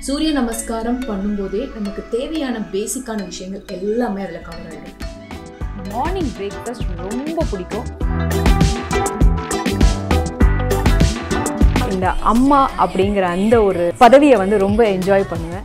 சூரிய நமஸ்காரம் பண்ணும்போதே நமக்கு தேவையான பேசிக்கான விஷயங்கள் எல்லாமே அதில் கவர் ஆகிடும் மார்னிங் பிரேக்ஃபாஸ்ட் ரொம்ப பிடிக்கும் இந்த அம்மா அப்படிங்கிற அந்த ஒரு பதவியை வந்து ரொம்ப என்ஜாய் பண்ணுவேன்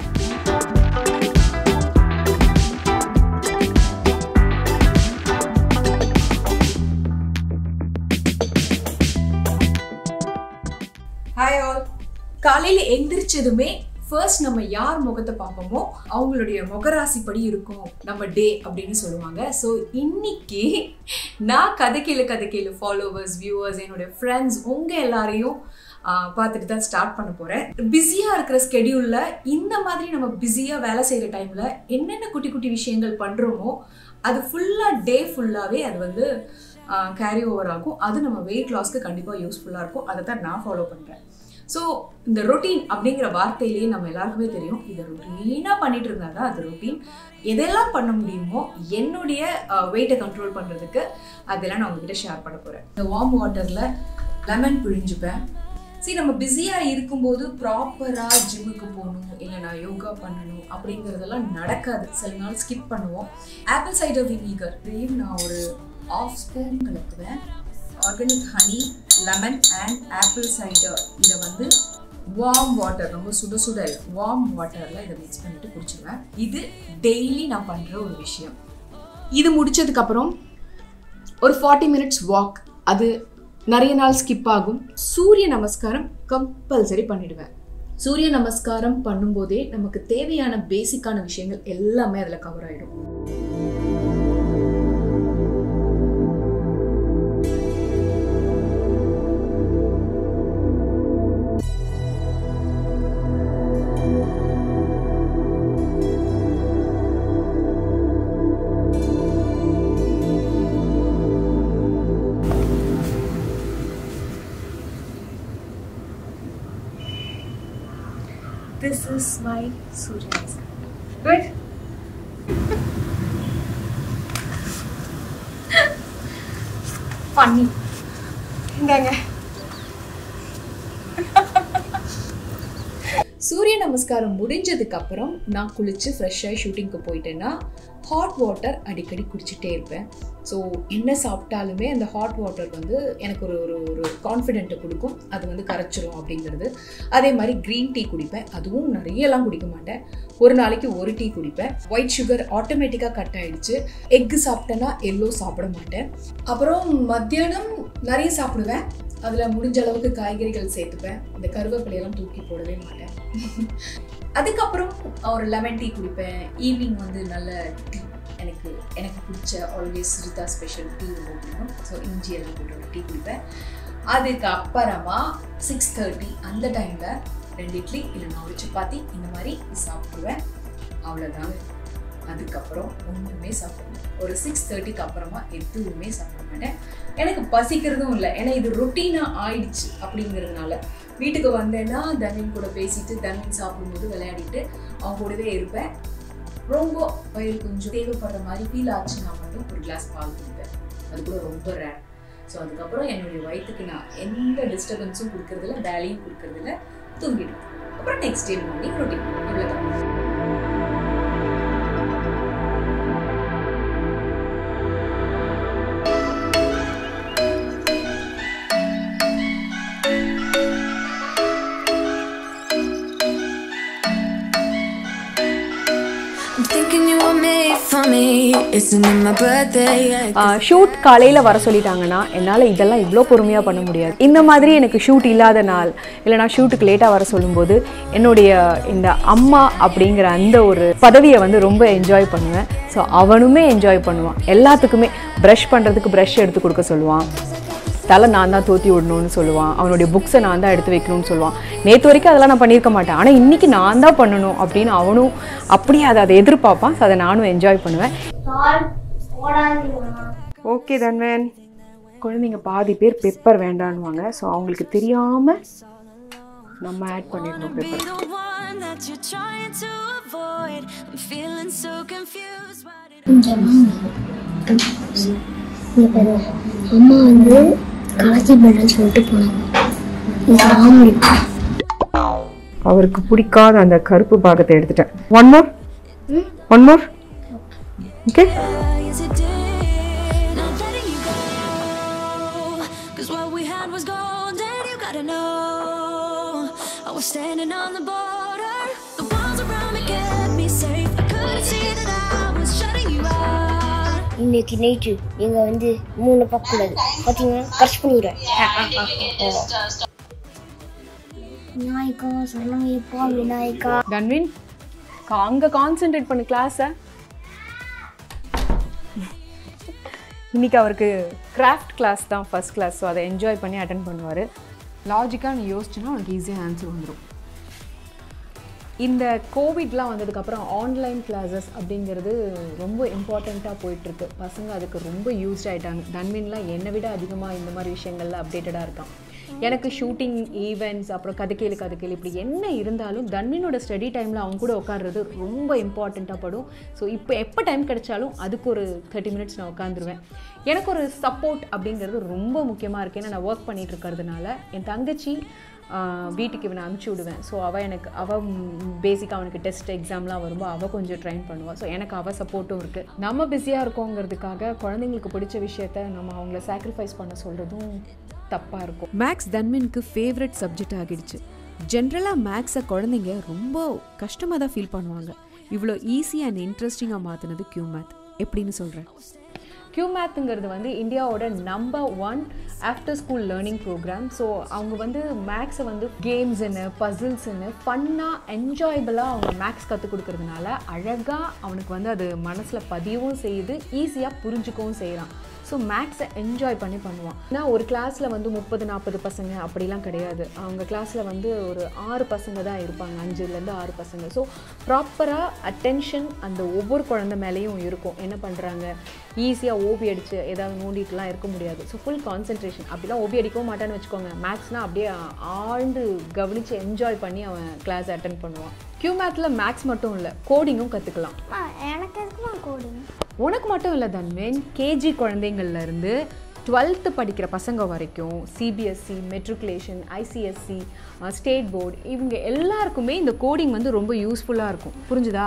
ஹாய் ஆல் காலையில் எந்திரிச்சதுமே ஃபர்ஸ்ட் நம்ம யார் முகத்தை பார்ப்போமோ அவங்களுடைய முகராசிப்படி இருக்கும் நம்ம டே அப்படின்னு சொல்லுவாங்க ஸோ இன்னைக்கு நான் கதைக்கேளு கதைக்கேளு ஃபாலோவர்ஸ் வியூவர்ஸ் என்னுடைய ஃப்ரெண்ட்ஸ் உங்கள் எல்லாரையும் ஆஹ், பார்த்துட்டு தான் ஸ்டார்ட் பண்ண போகிறேன் பிஸியாக இருக்கிற ஸ்கெடியூலில் இந்த மாதிரி நம்ம பிஸியாக வேலை செய்கிற டைமில் என்னென்ன குட்டி குட்டி விஷயங்கள் பண்ணுறோமோ அது ஃபுல்லாக டே ஃபுல்லாகவே அது வந்து கேரி ஓவர் ஆகும் அது நம்ம வெயிட் லாஸ்க்கு கண்டிப்பாக யூஸ்ஃபுல்லாக இருக்கும் அதை தான் நான் ஃபாலோ பண்ணுறேன் ஸோ இந்த ரொட்டீன் அப்படிங்கிற வார்த்தையிலேயே நம்ம எல்லாருக்குமே தெரியும் இதை ரொட்டீனாக பண்ணிட்டு இருந்தா தான் அது ரொட்டீன் எதெல்லாம் பண்ண முடியுமோ என்னுடைய வெயிட்டை கண்ட்ரோல் பண்ணுறதுக்கு அதெல்லாம் நான் உங்ககிட்ட ஷேர் பண்ண போகிறேன் இந்த வார்ம் வாட்டரில் லெமன் பிழிஞ்சுப்பேன் சரி நம்ம பிஸியாக இருக்கும்போது ப்ராப்பராக ஜிம்முக்கு போகணும் இல்லை நான் யோகா பண்ணணும் அப்படிங்கிறதெல்லாம் நடக்காது சில நாள் ஸ்கிப் பண்ணுவோம் ஆப்பிள் சைடர் வினிகர் இதையும் நான் ஒரு ஆஃப் ஸ்பூன் கலக்குவேன் organic honey lemon and apple cider இதை வந்து வார்ம் வாட்டர் ரொம்ப சுட சுட வார்ம் வாட்டரில் இதை மிக்ஸ் பண்ணிட்டு குடிச்சிடுவேன் இது டெய்லி நான் பண்ணுற ஒரு விஷயம் இது முடிச்சதுக்கப்புறம் ஒரு ஃபார்ட்டி மினிட்ஸ் வாக் அது நிறைய நாள் ஸ்கிப் ஆகும் சூரிய நமஸ்காரம் கம்பல்சரி பண்ணிடுவேன் சூரிய நமஸ்காரம் பண்ணும்போதே நமக்கு தேவையான பேசிக்கான விஷயங்கள் எல்லாமே அதில் கவர் ஆகிடும் this is my Surya good பண்ணி இந்தாங்க சூரிய நமஸ்காரம் முடிஞ்சதுக்கு அப்புறம் நான் குளிச்சு ஃப்ரெஷ்ஷாக ஷூட்டிங்க்கு போயிட்டேன்னா ஹாட் வாட்டர் அடிக்கடி குடிச்சிட்டே இருப்பேன் ஸோ என்ன சாப்பிட்டாலுமே அந்த ஹாட் வாட்டர் வந்து எனக்கு ஒரு ஒரு ஒரு கான்ஃபிடென்ட்டை கொடுக்கும் அது வந்து கரைச்சிரும் அப்படிங்கிறது அதே மாதிரி க்ரீன் டீ குடிப்பேன் அதுவும் நிறையலாம் குடிக்க மாட்டேன் ஒரு நாளைக்கு ஒரு டீ குடிப்பேன் ஒயிட் சுகர் ஆட்டோமேட்டிக்காக கட் ஆயிடுச்சு எக்கு சாப்பிட்டேன்னா எல்லோ சாப்பிட மாட்டேன் அப்புறம் மத்தியானம் நிறைய சாப்பிடுவேன் அதில் முடிஞ்ச அளவுக்கு காய்கறிகள் சேர்த்துப்பேன் இந்த கருவேப்பிலையெல்லாம் தூக்கி போடவே மாட்டேன் அதுக்கப்புறம் ஒரு லெமன் டீ குடிப்பேன் ஈவினிங் வந்து நல்ல டீ எனக்கு எனக்கு பிடிச்ச ஆல்வேஸ் ரிதா ஸ்பெஷல் டீ ரொம்ப பிடிக்கும் ஸோ இஞ்சி எல்லாம் போட்டு ஒரு டீ குடிப்பேன் அதுக்கப்புறமா சிக்ஸ் தேர்ட்டி அந்த டைமில் ரெண்டு இட்லி இல்லைன்னா ஒரு சப்பாத்தி இந்த மாதிரி சாப்பிடுவேன் அவ்வளோதாங்க அதுக்கப்புறம் ஒன்றுமே சாப்பிட மாட்டேன் ஒரு சிக்ஸ் தேர்ட்டிக்கு அப்புறமா எதுவுமே சாப்பிட மாட்டேன் எனக்கு பசிக்கிறதும் இல்லை ஏன்னா இது ரொட்டீனாக ஆயிடுச்சு அப்படிங்கிறதுனால வீட்டுக்கு வந்தேன்னா தன்வின் கூட பேசிட்டு தன்வின் சாப்பிடும்போது விளையாடிட்டு அவங்க கூடவே இருப்பேன் ரொம்ப வயிறு கொஞ்சம் தேவைப்படுற மாதிரி ஃபீல் ஆச்சுன்னா மட்டும் ஒரு கிளாஸ் பால் குடிப்பேன் அது கூட ரொம்ப ரேர் ஸோ அதுக்கப்புறம் என்னுடைய வயிற்றுக்கு நான் எந்த டிஸ்டர்பன்ஸும் கொடுக்கறதில்ல வேலையும் கொடுக்கறதில்ல தூங்கிடுவேன் அப்புறம் நெக்ஸ்ட் டே மார்னிங் ரொட்டீன் இவ்வளோதான் I'm thinking you were made for me. Isn't it my birthday? yet? Shoot காலையில் வர சொல்லிட்டாங்கன்னா என்னால் இதெல்லாம் இவ்வளோ பொறுமையாக பண்ண முடியாது இந்த மாதிரி எனக்கு ஷூட் இல்லாத நாள் இல்லை நான் ஷூட்டுக்கு லேட்டாக வர சொல்லும்போது என்னுடைய இந்த அம்மா அப்படிங்கிற அந்த ஒரு பதவியை வந்து ரொம்ப என்ஜாய் பண்ணுவேன் ஸோ அவனுமே என்ஜாய் பண்ணுவான் எல்லாத்துக்குமே ப்ரஷ் பண்ணுறதுக்கு ப்ரஷ் எடுத்து கொடுக்க சொல்லுவான் தலை நான் தான் தோத்தி விடணும்னு சொல்லுவான் அவனுடைய புக்ஸை நான் தான் எடுத்து வைக்கணும்னு சொல்லுவான் நேற்று வரைக்கும் அதெல்லாம் நான் பண்ணியிருக்க மாட்டேன் ஆனால் இன்றைக்கி நான் தான் பண்ணணும் அப்படின்னு அவனும் அப்படியே அதை அதை எதிர்பார்ப்பான் ஸோ அதை நானும் என்ஜாய் பண்ணுவேன் ஓகே தன்வன் குழந்தைங்க பாதி பேர் பெப்பர் வேண்டான்னுவாங்க ஸோ அவங்களுக்கு தெரியாமல் நம்ம ஆட் பண்ணிடணும் Be pepper the one that you're trying to avoid. I'm feeling so confused. Why did இங்க பாருங்க அம்மா வந்து கலக்கி பெட்னு சொல்லிட்டு போனாங்க இந்த ஆம்லெட் அவருக்கு பிடிக்காத அந்த கருப்பு பாகத்தை எடுத்துட்டேன் one more one more okay Yes, it did. Not letting you go. Cause what we had was gold, and you gotta know. I was standing on the border. The walls around me kept me safe. I couldn't see that I was shutting you out. இன்னைக்கு night நீங்க வந்து மூணு பார்க்கக்கூடாது பார்த்தீங்கன்னா correct பண்ணிடுவேன் விநாயகா சரணமையப்பா விநாயகா தன்வின் அங்கே concentrate பண்ணு கிளாஸை இன்னைக்கு அவருக்கு கிராஃப்ட் கிளாஸ் தான் ஃபர்ஸ்ட் கிளாஸ் ஸோ அதை என்ஜாய் பண்ணி அட்டன் பண்ணுவார் லாஜிக்காக நீ யோசிச்சுன்னா உனக்கு ஈஸியாக ஆன்சர் வந்துடும் இந்த கோவிட்லாம் வந்ததுக்கப்புறம் ஆன்லைன் கிளாஸஸ் அப்படிங்கிறது ரொம்ப இம்பார்ட்டண்ட்டாக போயிட்டுருக்கு பசங்க அதுக்கு ரொம்ப யூஸ்ட் ஆகிட்டாங்க தன்வின்லாம் என்னை விட அதிகமாக இந்த மாதிரி விஷயங்கள்ல அப்டேட்டடாக இருக்கான் எனக்கு ஷூட்டிங் ஈவெண்ட்ஸ் அப்புறம் கதைக்கேளு கதைக்கேளு இப்படி என்ன இருந்தாலும் தன்வினோட ஸ்டடி டைமில் அவங்க கூட உட்கார்றது ரொம்ப இம்பார்ட்டண்ட்டாக படும் ஸோ இப்போ எப்போ டைம் கிடைச்சாலும் அதுக்கு ஒரு தேர்ட்டி மினிட்ஸ் நான் உட்காந்துருவேன் எனக்கு ஒரு சப்போர்ட் அப்படிங்கிறது ரொம்ப முக்கியமாக இருக்குது ஏன்னா நான் ஒர்க் பண்ணிட்டு இருக்கிறதுனால என் தங்கச்சி ஆஹ் வீட்டுக்கு இவனை அனுப்பிச்சி விடுவேன் ஸோ அவள் எனக்கு அவள் பேசிக்காக அவனுக்கு டெஸ்ட் எக்ஸாம்லாம் வரும்போது அவள் கொஞ்சம் ட்ரைன் பண்ணுவாள் ஸோ எனக்கு அவள் சப்போர்ட்டும் இருக்குது நம்ம பிஸியாக இருக்கோங்கிறதுக்காக குழந்தைங்களுக்கு பிடிச்ச விஷயத்த நம்ம அவங்கள சாக்ரிஃபைஸ் பண்ண சொல்கிறதும் தப்பாக இருக்கும் மேக்ஸ் தன்வினுக்கு ஃபேவரட் சப்ஜெக்ட் ஆகிடுச்சு ஜென்ரலாக மேக்ஸை குழந்தைங்க ரொம்ப கஷ்டமாக தான் ஃபீல் பண்ணுவாங்க இவ்வளோ ஈஸி அண்ட் இன்ட்ரெஸ்டிங்காக மாற்றினது கியூ மேத் எப்படின்னு சொல்கிறேன் கியூமேத்துங்கிறது வந்து இந்தியாவோட number one after school learning program so அவங்க வந்து மேக்ஸை வந்து கேம்ஸ்ன்னு பசில்ஸ்ன்னு ஃபன்னாக என்ஜாயபிளாக அவங்க மேக்ஸ் கற்றுக் கொடுக்கறதுனால அழகாக அவனுக்கு வந்து அது மனசில் பதியவும் செய்யுது ஈஸியாக புரிஞ்சுக்கவும் செய்கிறான் ஸோ மேக்ஸை என்ஜாய் பண்ணி பண்ணுவான் ஏன்னா ஒரு கிளாஸில் வந்து முப்பது நாற்பது பசங்க அப்படிலாம் கிடையாது அவங்க கிளாஸில் வந்து ஒரு ஆறு பசங்க தான் இருப்பாங்க அஞ்சுலேருந்து ஆறு பசங்க ஸோ ப்ராப்பராக அட்டென்ஷன் அந்த ஒவ்வொரு குழந்தை மேலேயும் இருக்கும் என்ன பண்ணுறாங்க ஈஸியாக ஓபி அடித்து ஏதாவது நோண்டிட்டுலாம் இருக்க முடியாது ஸோ ஃபுல் கான்சென்ட்ரேஷன் அப்படிலாம் ஓபி அடிக்கவும் மாட்டான்னு வச்சுக்கோங்க மேக்ஸ்னால் அப்படியே ஆழ்ந்து கவனித்து என்ஜாய் பண்ணி அவன் கிளாஸ் அட்டன் பண்ணுவான் கியூ மேத்தில் மேக்ஸ் மட்டும் இல்லை கோடிங்கும் கற்றுக்கலாம் எனக்கு எதுக்குமா கோடிங் உனக்கு மட்டும் இல்லை தன்வேன் கேஜி குழந்தைங்கள்ல இருந்து டுவெல்த்து படிக்கிற பசங்க வரைக்கும் CBSE matriculation ICSE state board இவங்க எல்லாருக்குமே இந்த கோடிங் வந்து ரொம்ப யூஸ்ஃபுல்லாக இருக்கும் புரிஞ்சுதா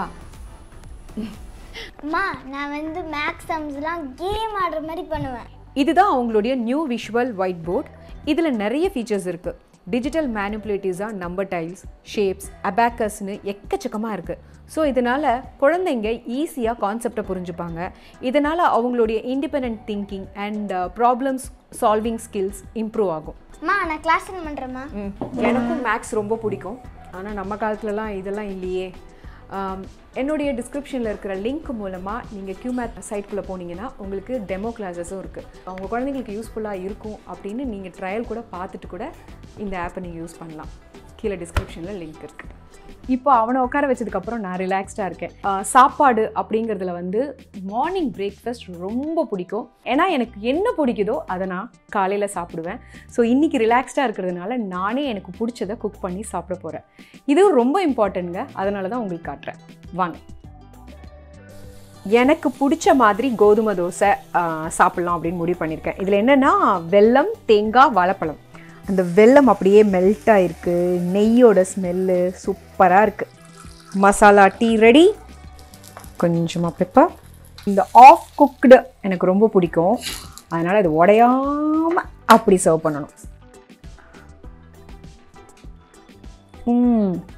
அம்மா நான் வந்து மேக்ஸ் சம்ஸ்லாம் கேம் ஆடுற மாதிரி பண்ணுவேன் இதுதான் அவங்களுடைய நியூ விஷுவல் ஒயிட் போர்ட் இதில் நிறைய ஃபீச்சர்ஸ் இருக்குது டிஜிட்டல் மேனிப்புலேட்டிவ்ஸாக நம்பர் டைல்ஸ் ஷேப்ஸ் அபேக்கஸ்னு எக்கச்சக்கமாக இருக்குது ஸோ இதனால் குழந்தைங்க ஈஸியாக கான்செப்டை புரிஞ்சுப்பாங்க இதனால் அவங்களுடைய independent thinking and problems solving skills improve ஆகும் அம்மா நான் கிளாஸ் ரன் பண்ணுறேம்மா ம் எனக்கும் மேக்ஸ் ரொம்ப பிடிக்கும் ஆனால் நம்ம காலத்துலலாம் இதெல்லாம் இல்லையே ஆம், என்னுடைய டிஸ்கிரிப்ஷனில் இருக்கிற லிங்க் மூலமாக நீங்கள் கியூமேத் சைட்குள்ளே போனீங்கன்னா உங்களுக்கு டெமோ கிளாஸஸும் இருக்குது அவங்க குழந்தைங்களுக்கு யூஸ்ஃபுல்லாக இருக்கும் அப்படின்னு நீங்கள் ட்ரையல் கூட பார்த்துட்டு கூட இந்த ஆப்பை நீங்கள் யூஸ் பண்ணலாம் கீழே டிஸ்கிரிப்ஷனில் லிங்க் இருக்குது இப்போ அவனை உட்கார வச்சதுக்கப்புறம் நான் ரிலாக்ஸ்டாக இருக்கேன் ஆ, சாப்பாடு அப்படிங்கிறதுல வந்து மார்னிங் பிரேக்ஃபாஸ்ட் ரொம்ப பிடிக்கும் ஏன்னா எனக்கு என்ன பிடிக்குதோ அதை நான் காலையில் சாப்பிடுவேன் ஸோ இன்றைக்கி ரிலாக்ஸ்டாக இருக்கிறதுனால நானே எனக்கு பிடிச்சதை குக் பண்ணி சாப்பிட போகிறேன் இது ரொம்ப இம்பார்ட்டன்ட்ங்க அதனால தான் உங்களுக்கு காட்டுறேன் வாங்க எனக்கு பிடிச்ச மாதிரி கோதுமை தோசை ஆ, சாப்பிட்லாம் அப்படின்னு முடிவு பண்ணியிருக்கேன் இதில் என்னென்னா வெல்லம் தேங்காய் வாழைப்பழம் அந்த வெல்லம் அப்படியே மெல்ட் ஆயிருக்கு நெய்யோட ஸ்மெல்லு சூப்பராக இருக்குது மசாலா டீ ரெடி கொஞ்சமாக பெப்பர் இந்த ஆஃப் குக்டு எனக்கு ரொம்ப பிடிக்கும் அதனால் இது உடையாம அப்படி சர்வ் பண்ணணும் ம்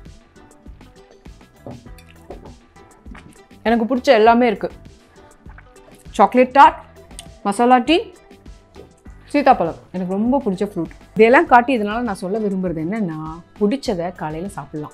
எனக்கு பிடிச்ச எல்லாமே இருக்குது சாக்லேட் டாட் மசாலா டீ சீதாப்பழம் எனக்கு ரொம்ப பிடிச்ச ஃப்ரூட் இதெல்லாம் காட்டி இதனால நான் சொல்ல விரும்புறது என்னன்னா பிடிச்சதை காலையில் சாப்பிட்லாம்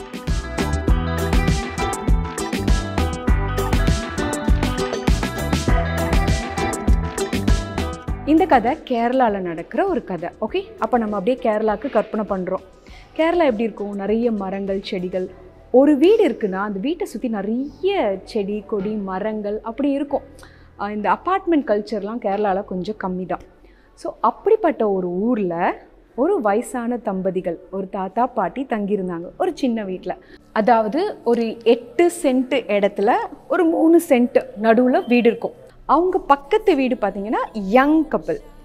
இந்த கதை கேரளாவில் நடக்கிற ஒரு கதை ஓகே அப்போ நம்ம அப்படியே கேரளாவுக்கு கற்பனை பண்ணுறோம் கேரளா எப்படி இருக்கும் நிறைய மரங்கள் செடிகள் ஒரு வீடு இருக்குன்னா அந்த வீட்டை சுற்றி நிறைய செடி கொடி மரங்கள் அப்படி இருக்கும் ஆஹ் இந்த அப்பார்ட்மெண்ட் கல்ச்சர்லாம் கேரளாவில் கொஞ்சம் கம்மி தான் ஸோ அப்படிப்பட்ட ஒரு ஊரில் ஒரு வயசான தம்பதிகள் ஒரு தாத்தா பாட்டி தங்கியிருந்தாங்க ஒரு சின்ன வீட்டில் அதாவது ஒரு எட்டு சென்ட் இடத்துல ஒரு மூணு சென்ட் நடுவில் வீடு இருக்கும் அவங்க பக்கத்து வீடு பார்த்தீங்கன்னா யங் கப்பல்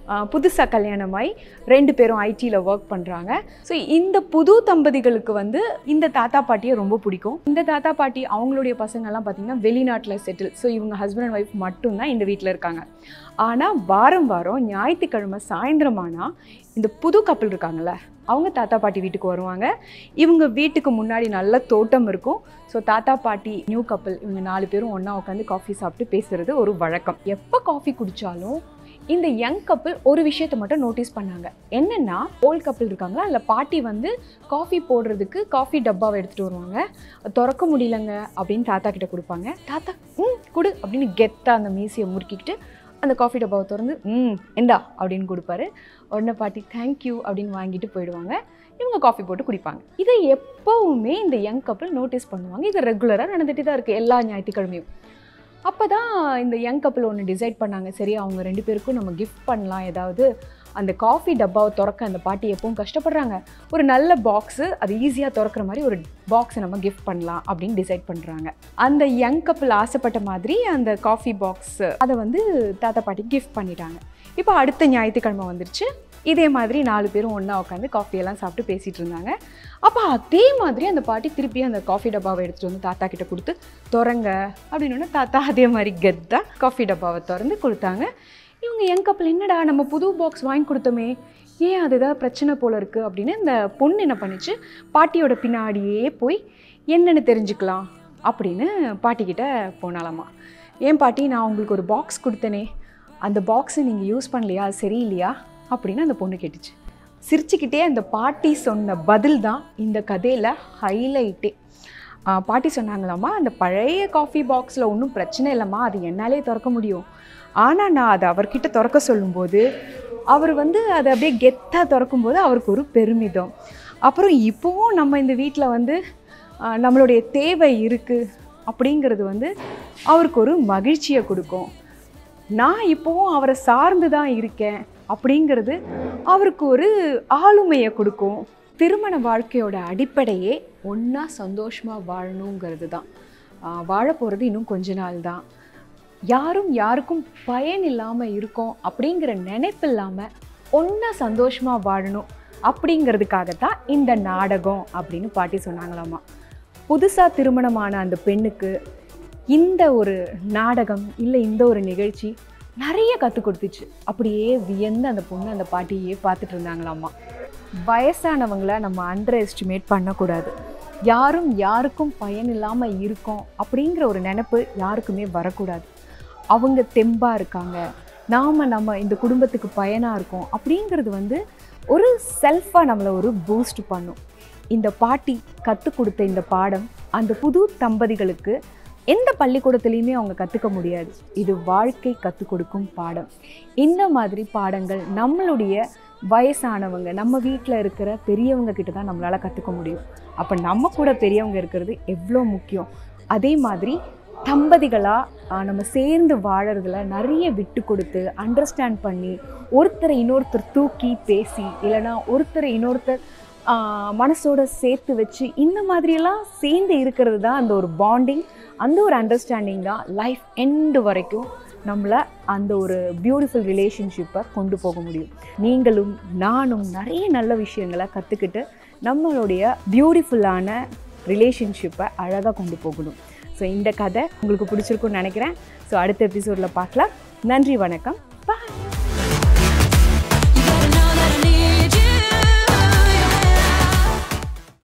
புதுசாக கல்யாணமாய் ரெண்டு பேரும் ஐடியில் ஒர்க் பண்ணுறாங்க ஸோ இந்த புது தம்பதிகளுக்கு வந்து இந்த தாத்தா பாட்டியை ரொம்ப பிடிக்கும் இந்த தாத்தா பாட்டி அவங்களுடைய பசங்கள்லாம் பார்த்திங்கன்னா வெளிநாட்டில் செட்டில் ஸோ இவங்க ஹஸ்பண்ட் அண்ட் ஒய்ஃப் மட்டும்தான் இந்த வீட்டில் இருக்காங்க ஆனால் வாரம் வாரம் ஞாயிற்றுக்கிழமை சாயந்தரமானா இந்த புது கப்பல் இருக்காங்கல்ல அவங்க தாத்தா பாட்டி வீட்டுக்கு வருவாங்க இவங்க வீட்டுக்கு முன்னாடி நல்ல தோட்டம் இருக்கும் ஸோ தாத்தா பாட்டி நியூ கப்பல் இவங்க நாலு பேரும் ஒன்றா உட்காந்து காஃபி சாப்பிட்டு பேசுறது ஒரு வழக்கம் எப்போ காஃபி குடித்தாலும் இந்த யங் கப்பல் ஒரு விஷயத்தை மட்டும் நோட்டீஸ் பண்ணாங்க என்னென்னா ஓல்ட் கப்பல் இருக்காங்களா அதில் பாட்டி வந்து காஃபி போடுறதுக்கு காஃபி டப்பாவை எடுத்துகிட்டு வருவாங்க திறக்க முடியலங்க அப்படின்னு தாத்தா கிட்ட கொடுப்பாங்க தாத்தா ம் கொடு அப்படின்னு கெத்தாக அந்த மீசியை முறுக்கிக்கிட்டு அந்த காஃபி டப்பாவை திறந்து ம் இந்தா அப்படின்னு கொடுப்பாரு உடனே பாட்டி தேங்க்யூ அப்படின்னு வாங்கிட்டு போயிடுவாங்க இவங்க காஃபி போட்டு குடிப்பாங்க இதை எப்போவுமே இந்த யங் கப்பல் நோட்டீஸ் பண்ணுவாங்க இது ரெகுலராக நடந்துட்டு தான் இருக்குது எல்லா ஞாயிற்றுக்கிழமையும் அப்போ தான் இந்த யங் கப்பல் ஒன்று டிசைட் பண்ணாங்க சரி அவங்க ரெண்டு பேருக்கும் நம்ம கிஃப்ட் பண்ணலாம் ஏதாவது அந்த காஃபி டப்பாவை திறக்க அந்த பாட்டி எப்பவும் கஷ்டப்படுறாங்க ஒரு நல்ல பாக்ஸு அது ஈஸியாக திறக்கிற மாதிரி ஒரு பாக்ஸை நம்ம கிஃப்ட் பண்ணலாம் அப்படின்னு டிசைட் பண்ணுறாங்க அந்த யங் கப்பல் ஆசைப்பட்ட மாதிரி அந்த காஃபி பாக்ஸ் அதை வந்து தாத்தா பாட்டி கிஃப்ட் பண்ணிட்டாங்க இப்போ அடுத்த ஞாயிற்றுக்கிழமை வந்துருச்சு இதே மாதிரி நாலு பேரும் ஒன்றா உட்காந்து காஃபியெல்லாம் சாப்பிட்டு பேசிகிட்டு இருந்தாங்க அப்போ அதே மாதிரி அந்த பாட்டி திருப்பி அந்த காஃபி டப்பாவை எடுத்துகிட்டு வந்து தாத்தா கிட்ட கொடுத்து திறங்க அப்படின்னு தாத்தா அதே மாதிரி கெத்தா காஃபி டப்பாவை திறந்து கொடுத்தாங்க இவங்க என் கப்பல் என்னடா நம்ம புது பாக்ஸ் வாங்கி கொடுத்தோமே ஏன் அது ஏதாவது பிரச்சனை போல இருக்குது அப்படின்னு இந்த பொண்ணு என்ன பண்ணிச்சு பாட்டியோட பின்னாடியே போய் என்னென்னு தெரிஞ்சுக்கலாம் அப்படின்னு பாட்டிக்கிட்ட போனாலாமா ஏன் பாட்டி நான் உங்களுக்கு ஒரு பாக்ஸ் கொடுத்தனே அந்த பாக்ஸை நீங்கள் யூஸ் பண்ணலையா அது சரியில்லையா அப்படின்னு அந்த பொண்ணு கேட்டுச்சு சிரிச்சுக்கிட்டே அந்த பாட்டி சொன்ன பதில் தான் இந்த கதையில் ஹைலைட்டே ஆ, பாட்டி சொன்னாங்களாம்மா அந்த பழைய காஃபி பாக்ஸில் ஒன்றும் பிரச்சனை இல்லைம்மா அது என்னாலே திறக்க முடியும் ஆனால் நான் அதை அவர்கிட்ட திறக்க சொல்லும்போது அவர் வந்து அதை அப்படியே கெத்தாக திறக்கும்போது அவருக்கு ஒரு பெருமிதம் அப்புறம் இப்போவும் நம்ம இந்த வீட்டில் வந்து ஆ, நம்மளுடைய தேவை இருக்குது அப்படிங்கிறது வந்து அவருக்கு ஒரு மகிழ்ச்சியை கொடுக்கும் நான் இப்போவும் அவரை சார்ந்து தான் இருக்கேன் அப்படிங்கிறது அவருக்கு ஒரு ஆளுமையை கொடுக்கும் திருமண வாழ்க்கையோட அடிப்படையே ஒன்றா சந்தோஷமாக வாழணுங்கிறது தான் வாழ போகிறது இன்னும் கொஞ்ச நாள் தான் யாரும் யாருக்கும் பயன் இல்லாமல் இருக்கோம் அப்படிங்கிற நினைப்பு இல்லாமல் ஒன்றா சந்தோஷமாக வாழணும் அப்படிங்கிறதுக்காகத்தான் இந்த நாடகம் அப்படின்னு பாட்டி சொன்னாங்களாமா புதுசாக திருமணமான அந்த பெண்ணுக்கு இந்த ஒரு நாடகம் இல்லை இந்த ஒரு நிகழ்ச்சி நிறைய கற்றுக் கொடுத்துச்சு அப்படியே வியந்து அந்த பொண்ணு அந்த பாட்டியே பார்த்துட்டு இருந்தாங்களாமா வயசானவங்களை நம்ம அண்டர் எஸ்டிமேட் பண்ணக்கூடாது யாரும் யாருக்கும் பயன் இல்லாமல் இருக்கோம் அப்படிங்கிற ஒரு நினப்பு யாருக்குமே வரக்கூடாது அவங்க தெம்பாக இருக்காங்க நாம் நம்ம இந்த குடும்பத்துக்கு பயனாக இருக்கோம் அப்படிங்கிறது வந்து ஒரு செல்ஃபாக நம்மளை ஒரு பூஸ்ட் பண்ணும் இந்த பாட்டி கற்றுக் கொடுத்த இந்த பாடம் அந்த புது தம்பதிகளுக்கு எந்த பள்ளிக்கூடத்துலேயுமே அவங்க கற்றுக்க முடியாது இது வாழ்க்கை கற்றுக் கொடுக்கும் பாடம் இந்த மாதிரி பாடங்கள் நம்மளுடைய வயசானவங்க நம்ம வீட்டில் இருக்கிற பெரியவங்க கிட்ட தான் நம்மளால் கற்றுக்க முடியும் அப்போ நம்ம கூட பெரியவங்க இருக்கிறது எவ்வளோ முக்கியம் அதே மாதிரி தம்பதிகளாக நம்ம சேர்ந்து வாழறதுல நிறைய விட்டு கொடுத்து அண்டர்ஸ்டாண்ட் பண்ணி ஒருத்தரை இன்னொருத்தர் தூக்கி பேசி இல்லைன்னா ஒருத்தரை இன்னொருத்தர் ஆஹ், மனசோட சேர்த்து வச்சு இந்த மாதிரியெல்லாம் சேர்ந்து இருக்கிறது தான் அந்த ஒரு பாண்டிங் அந்த ஒரு அண்டர்ஸ்டாண்டிங் தான் லைஃப் எண்டு வரைக்கும் நம்மளை அந்த ஒரு பியூட்டிஃபுல் ரிலேஷன்ஷிப்பை கொண்டு போக முடியும் நீங்களும் நானும் நிறைய நல்ல விஷயங்களை கற்றுக்கிட்டு நம்மளுடைய பியூட்டிஃபுல்லான ரிலேஷன்ஷிப்பை அழகாக கொண்டு போகணும் ஸோ இந்த கதை உங்களுக்கு பிடிச்சிருக்கும்னு நினைக்கிறேன் ஸோ அடுத்த எபிசோடில் பார்க்கலாம் நன்றி வணக்கம் பாய்